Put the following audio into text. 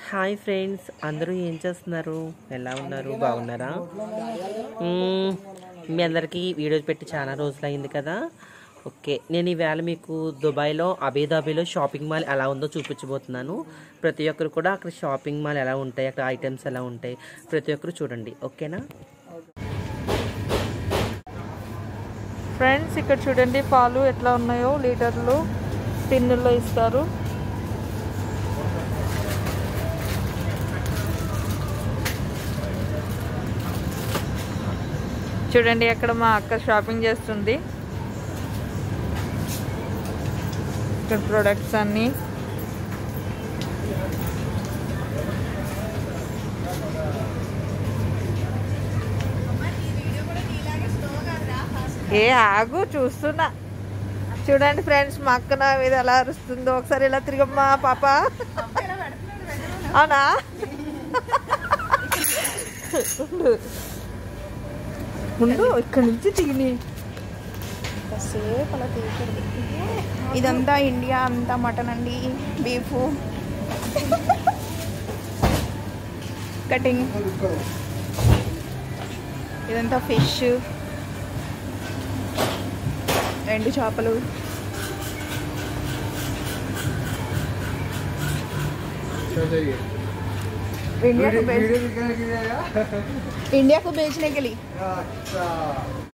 Hi friends అందరూ ఏం చేస్తున్నారు ఎలా ఉన్నారు బాగున్నారా మ్మ్, మీ అందరికీ వీడియోస్ పెట్టి చాలా రోజులు అయింది కదా ఓకే నేను ఈవేళ మీకు దుబాయ్లో అబుదాబీలో షాపింగ్ మాల్ ఎలా ఉందో చూపించబోతున్నాను ప్రతి ఒక్కరు కూడా అక్కడ షాపింగ్ మాల్ ఎలా ఉంటాయి అక్కడ ఐటమ్స్ ఎలా ఉంటాయి ప్రతి ఒక్కరు చూడండి ఓకేనా ఫ్రెండ్స్ ఇక్కడ చూడండి పాలు ఎట్లా ఉన్నాయో లీటర్లు టిన్నుల్లో ఇస్తారు చూడండి అక్కడ మా అక్క షాపింగ్ చేస్తుంది ఇక్కడ ప్రొడక్ట్స్ అన్నీ ఏ ఆగు చూస్తున్నా చూడండి ఫ్రెండ్స్ మా అక్క నా మీద ఎలా అరుస్తుందో ఒకసారి ఇలా తిరిగమ్మా పాప అవునా ఉండు. ఉండు ఇక్కడ నుంచి తిని కాసేపు అలా తీయకూడదు ఇదంతా ఇండియా అంతా మటన్ అండి బీఫ్ కటింగ్ ఇదంతా ఫిష్ రెండు చేపలు इंडिया को बेच इंडिया को बेचने के लिए